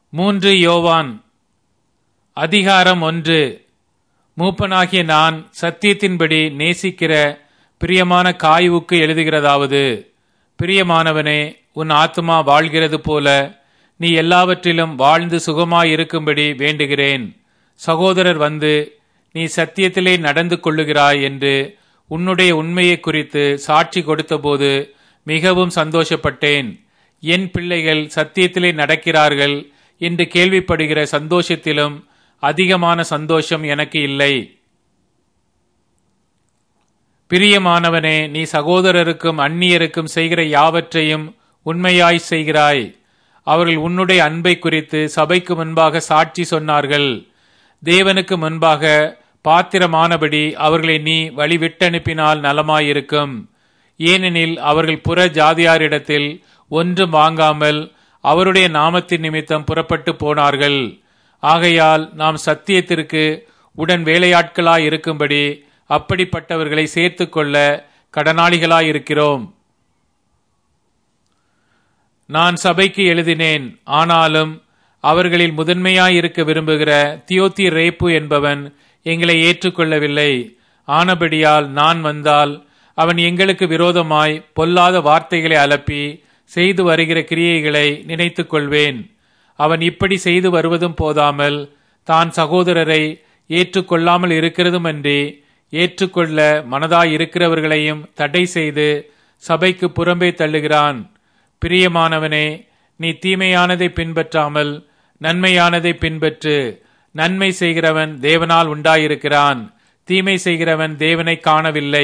மூன்று யோவான் அதிகாரம் ஒன்று மூப்பனாகிய நான் சத்தியத்தின்படி நேசிக்கிற பிரியமான காயுவுக்கு எழுதுகிறதாவது பிரியமானவனே உன் ஆத்துமா வாழ்கிறது போல நீ எல்லாவற்றிலும் வாழ்ந்து சுகமாயிருக்கும்படி வேண்டுகிறேன் சகோதரர் வந்து நீ சத்தியத்திலே நடந்து கொள்ளுகிறாய் என்று உன்னுடைய உண்மையை குறித்து சாட்சி கொடுத்தபோது மிகவும் சந்தோஷப்பட்டேன் என் பிள்ளைகள் சத்தியத்திலே நடக்கிறார்கள் என்று கேள்விப்படுகிற சந்தோஷத்திலும் அதிகமான சந்தோஷம் எனக்கு இல்லை பிரியமானவனே நீ சகோதரருக்கும் அந்நியருக்கும் செய்கிற யாவற்றையும் உண்மையாய் செய்கிறாய் அவர்கள் உன்னுடைய அன்பை குறித்து சபைக்கு முன்பாக சாட்சி சொன்னார்கள் தேவனுக்கு முன்பாக பாத்திரமானபடி அவர்களை நீ வழிவிட்டனுப்பினால் நலமாயிருக்கும் ஏனெனில் அவர்கள் புற ஜாதியாரிடத்தில் ஒன்றும் வாங்காமல் அவருடைய நாமத்தின் நிமித்தம் புறப்பட்டு போனார்கள் ஆகையால் நாம் சத்தியத்திற்கு உடன் வேலையாட்களாய் இருக்கும்படி அப்படிப்பட்டவர்களை சேர்த்து கொள்ள கடனாளிகளாய் இருக்கிறோம் நான் சபைக்கு எழுதினேன் ஆனாலும் அவர்களில் முதன்மையாய் இருக்க விரும்புகிற தியோத்தி ரேப்பு என்பவன் எங்களை ஏற்றுக்கொள்ளவில்லை ஆனபடியால் நான் வந்தால் அவன் எங்களுக்கு விரோதமாய் பொல்லாத வார்த்தைகளை அலப்பி செய்து வருகிற கிரியைகளை நினைத்துக் கொள்வேன் அவன் இப்படி செய்து வருவதும் போதாமல் தான் சகோதரரை ஏற்றுக்கொள்ளாமல் இருக்கிறதுமன்றி ஏற்றுக்கொள்ள மனதாய் இருக்கிறவர்களையும் தடை செய்து சபைக்கு புறம்பே தள்ளுகிறான் பிரியமானவனே நீ தீமையானதை பின்பற்றாமல் நன்மையானதை பின்பற்று நன்மை செய்கிறவன் தேவனால் உண்டாயிருக்கிறான் தீமை செய்கிறவன் தேவனை காணவில்லை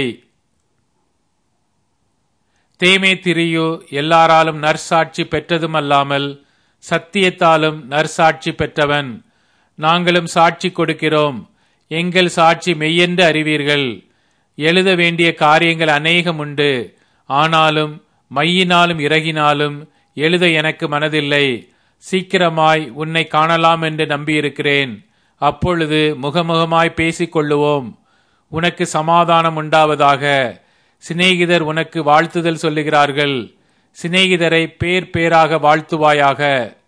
தேமே திரியு எல்லாராலும் நற்சாட்சி பெற்றதுமல்லாமல் சத்தியத்தாலும் நற்சாட்சி பெற்றவன் நாங்களும் சாட்சி கொடுக்கிறோம் எங்கள் சாட்சி மெய்யென்று அறிவீர்கள் எழுத வேண்டிய காரியங்கள் அநேகம் உண்டு ஆனாலும் மையினாலும் இறகினாலும் எழுத எனக்கு மனதில்லை சீக்கிரமாய் உன்னை காணலாம் என்று நம்பியிருக்கிறேன் அப்பொழுது முகமுகமாய் பேசிக் கொள்ளுவோம் உனக்கு சமாதானம் உண்டாவதாக சிநேகிதர் உனக்கு வாழ்த்துதல் சொல்லுகிறார்கள் சிநேகிதரை பேர் பேராக வாழ்த்துவாயாக